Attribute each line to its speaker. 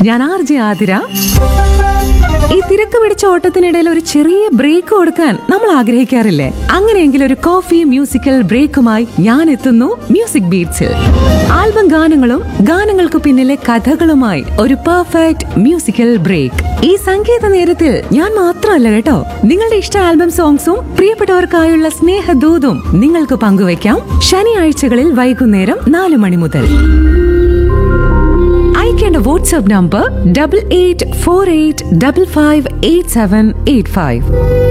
Speaker 1: ഞാൻ R J Athira ഈ തിരക്ക് പിടിച്ച ഓട്ടത്തിനിടയിൽ ഒരു ചെറിയ ബ്രേക്ക് കൊടുക്കാൻ നമ്മൾ ആഗ്രഹിക്കാറില്ലേ അങ്ങനെയെങ്കിൽ ഒരു കോഫി മ്യൂസിക്കൽ ബ്രേക്കുമായി ഞാൻ എത്തുന്നു മ്യൂസിക് ബീറ്റ്സിൽ ആൽബം ഗാനങ്ങളും ഗാനങ്ങൾക്ക് പിന്നിലെ കഥകളുമായി ഒരു പെർഫെക്റ്റ് മ്യൂസിക്കൽ ബ്രേക്ക് ഈ സംഗീത നേരത്തിൽ ഞാൻ മാത്രമല്ല കേട്ടോ നിങ്ങളുടെ ഇഷ്ട ആൽബം സോങ്സും പ്രിയപ്പെട്ടവർക്കായുള്ള സ്നേഹദൂതും നിങ്ങൾക്ക് പങ്കുവയ്ക്കാം ശനിയാഴ്ചകളിൽ വൈകുന്നേരം നാല് മണി മുതൽ അയക്കേണ്ട WhatsApp number double eight four eight double five eight seven eight five